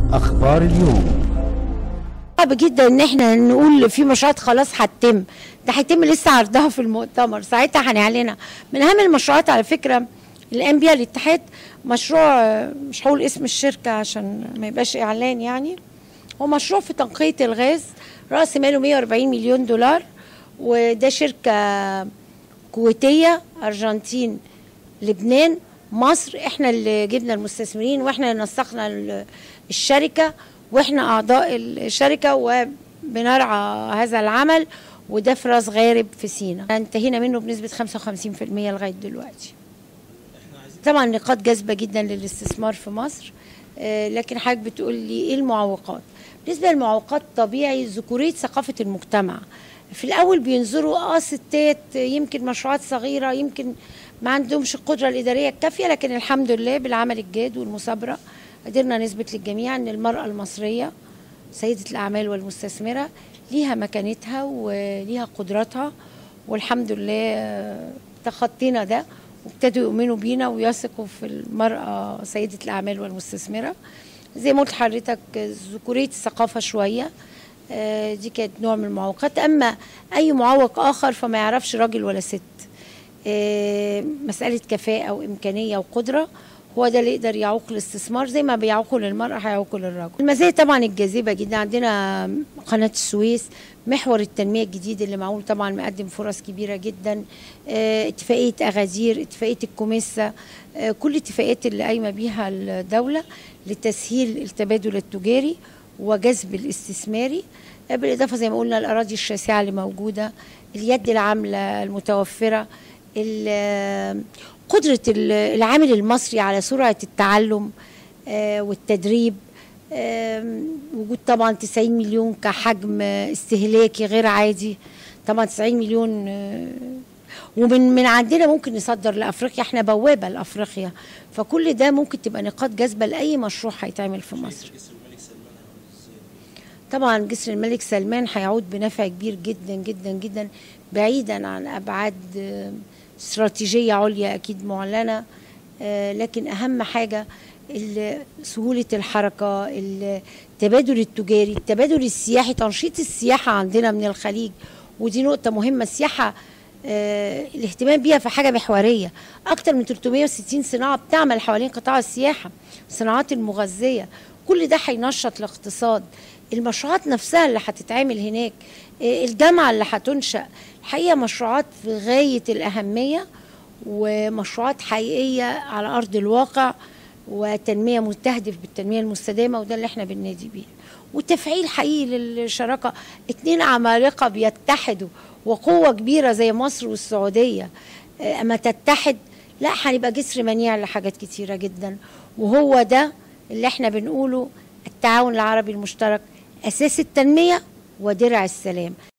أخبار اليوم صعب جدا ان احنا نقول في مشروعات خلاص هتتم ده هيتم لسه عرضها في المؤتمر ساعتها هنعلنها من اهم المشروعات على فكره اللي قام بيها الاتحاد مشروع آه، مش هقول اسم الشركه عشان ما يبقاش اعلان يعني هو مشروع في تنقيه الغاز راس ماله 140 مليون دولار وده شركه كويتيه ارجنتين لبنان مصر احنا اللي جبنا المستثمرين واحنا اللي نسقنا ال- الشركه واحنا اعضاء الشركه وبنرعى هذا العمل وده في راس غارب في سينا انتهينا منه بنسبه 55% لغايه دلوقتي طبعا نقاط جاذبه جدا للاستثمار في مصر آه، لكن حضرتك بتقول لي ايه المعوقات بالنسبه للمعوقات طبيعي ذكوريه ثقافه المجتمع في الاول بينظروا اه ستات يمكن مشروعات صغيره يمكن ما عندهمش القدره الاداريه الكافيه لكن الحمد لله بالعمل الجاد والمثابره قدرنا نثبت للجميع ان المراه المصريه سيده الاعمال والمستثمره ليها مكانتها وليها قدراتها والحمد لله آه، تخطينا ده وابتدوا يؤمنوا بينا ويثقوا في المرأة سيدة الأعمال والمستثمرة زي ما قلت لحضرتك آه، ذكورية الثقافة شوية آه، دي كانت نوع من المعوقات أما أي معوق آخر فما يعرفش راجل ولا ست آه، مسألة كفاءة وإمكانية وقدرة هو ده اللي يقدر يعوق الاستثمار زي ما بيعوقوا للمرأة هيعوقوا للرجل المزايا طبعا الجاذبة جدا عندنا قناة السويس محور التنمية الجديد اللي معمول طبعا مقدم فرص كبيرة جدا آه، اتفاقية أغادير اتفاقية الكوميسا آه، كل الاتفاقيات اللي قايمة بيها الدولة لتسهيل التبادل التجاري وجذب الاستثماري آه، بالإضافة زي ما قلنا الأراضي الشاسعة اللي موجودة اليد العاملة المتوفرة ال- قدرة ال- العامل المصري على سرعة التعلم آه، والتدريب آم، وجود طبعا 90 مليون كحجم استهلاكي غير عادي طبعا 90 مليون آه، ومن من عندنا ممكن نصدر لافريقيا احنا بوابه لافريقيا فكل ده ممكن تبقى نقاط جاذبه لاي مشروع هيتعمل في مصر طبعا جسر الملك سلمان هيعود بنفع كبير جدا جدا جدا بعيدا عن ابعاد آه، استراتيجيه عليا اكيد معلنه آه، لكن اهم حاجه ال- سهوله الحركه التبادل التجاري التبادل السياحي تنشيط السياحه عندنا من الخليج ودي نقطه مهمه السياحه آه، الاهتمام بيها في حاجه محوريه اكتر من 360 صناعه بتعمل حوالين قطاع السياحه الصناعات المغذيه كل ده هينشط الاقتصاد المشروعات نفسها اللي هتتعمل هناك آه، الجامعه اللي هتنشا الحقيقه مشروعات في غايه الاهميه ومشروعات حقيقيه على ارض الواقع وتنميه مستهدف بالتنميه المستدامه وده اللي احنا بننادي بيه وتفعيل حقيقي للشراكه اتنين عمالقه بيتحدوا وقوه كبيره زي مصر والسعوديه آه، اما تتحد لا هنبقى جسر منيع لحاجات كتيره جدا وهو ده اللي احنا بنقوله التعاون العربي المشترك اساس التنميه ودرع السلام